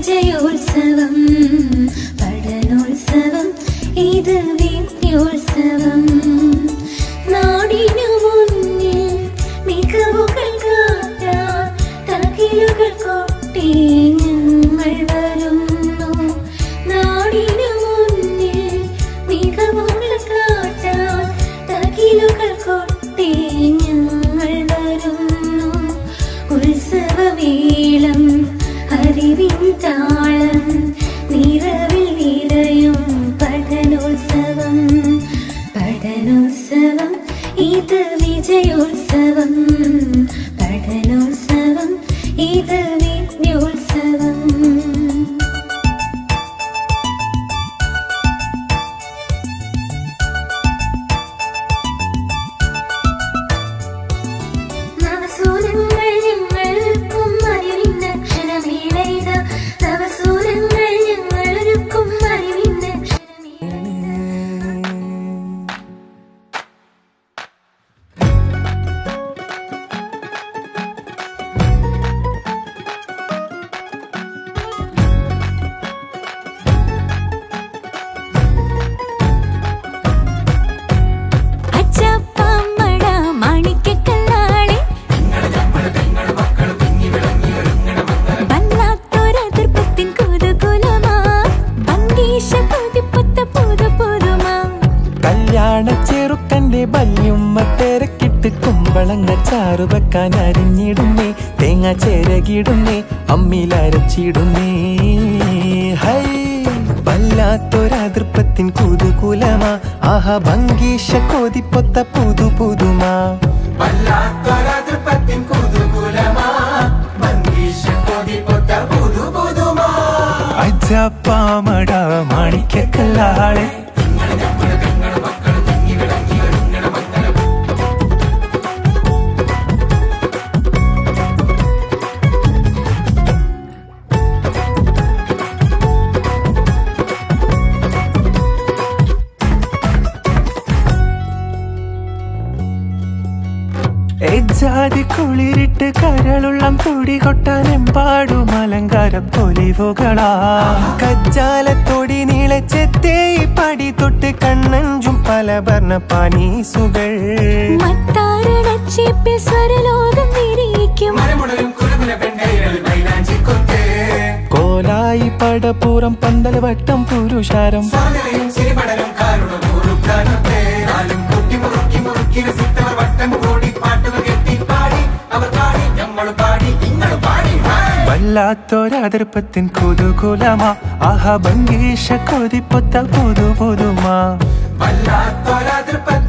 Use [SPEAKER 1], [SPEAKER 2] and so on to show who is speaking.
[SPEAKER 1] വിജയോത്സവം പഠനോത്സവം ഇത് വിദ്യോത്സവം നാടിനു മുന്നിൽ മികവുകൾ കാട്ടാൻ തകിലുകൾ കൊട്ടി ഞങ്ങൾ വരുന്നു നാടിനു മുന്നിൽ മികവുകൾ കാട്ടാൻ തകിലുകൾ കൊട്ടി ഞങ്ങൾ വരുന്നു ഉത്സവവേളം അറിവിൻ താളം നിറവിൽ നിറയും പഠനോത്സവം പഠനോത്സവം ഇത് വിജയോത്സവം പഠനോത്സവം ഇത് വിദ്യോത്സവം നവസൂരങ്ങൾ ഞങ്ങൾക്കും അറിവിന്നക്ഷരമേളയിത നവസൂരങ്ങൾ ഞങ്ങളൊരുക്കും അറിവിന്നക്ഷരമേളയിത
[SPEAKER 2] അച്ചപ്പമ്മട മാണിക്കക്കല്ലാളെ വല്ലാത്തൊരതിർപ്പത്തിൻ കുതുകുലമാ ഭംഗീശ കൊതിപ്പൊത്ത പുതു പുതുമാ
[SPEAKER 3] കല്യാണ ചെറുക്കന്റെ ബല്യുമ്മ തിരക്കിട്ട് കുമ്പളങ്ങ ചാറു വെക്കാൻ അരിഞ്ഞിടുന്നേ തേങ്ങ ചേരകിടുന്നേ അമ്മിലരച്ചിടുന്നേ ഹൈ വല്ലാത്തൊരതിർപ്പത്തിൻ കുതുകുലമാ ആഹ ഭംഗീഷ കൊതിപ്പൊത്ത പുതു പുതുമാ അജപ്പാമട മാണിക്കല്ലാളെ എജാതി കുളിരിട്ട് കരളുള്ളം തുടി കൊട്ടാനെമ്പാടും അലങ്കാര പൊലിവുകളാ കജ്ജാലത്തൊടി നീളച്ചെത്തേ പടി തൊട്ട് കണ്ണഞ്ചും പല വർണ്ണ പാനീസുകൾ
[SPEAKER 2] മത്താരണച്ചേപ്പിൽ സ്വരലോകം വിരിയിക്കും
[SPEAKER 3] കോലായി പടപ്പുറം പന്തൽ വട്ടം പുരുഷാരം വല്ലാത്തൊരതിർപ്പത്തിൻ കുതുകുലമാ ആഹ ഭംഗീഷ കൊതിപ്പൊത്ത പുതു പുതുമാ
[SPEAKER 4] വല്ലാത്തൊരതിർപ്പത്തിൻ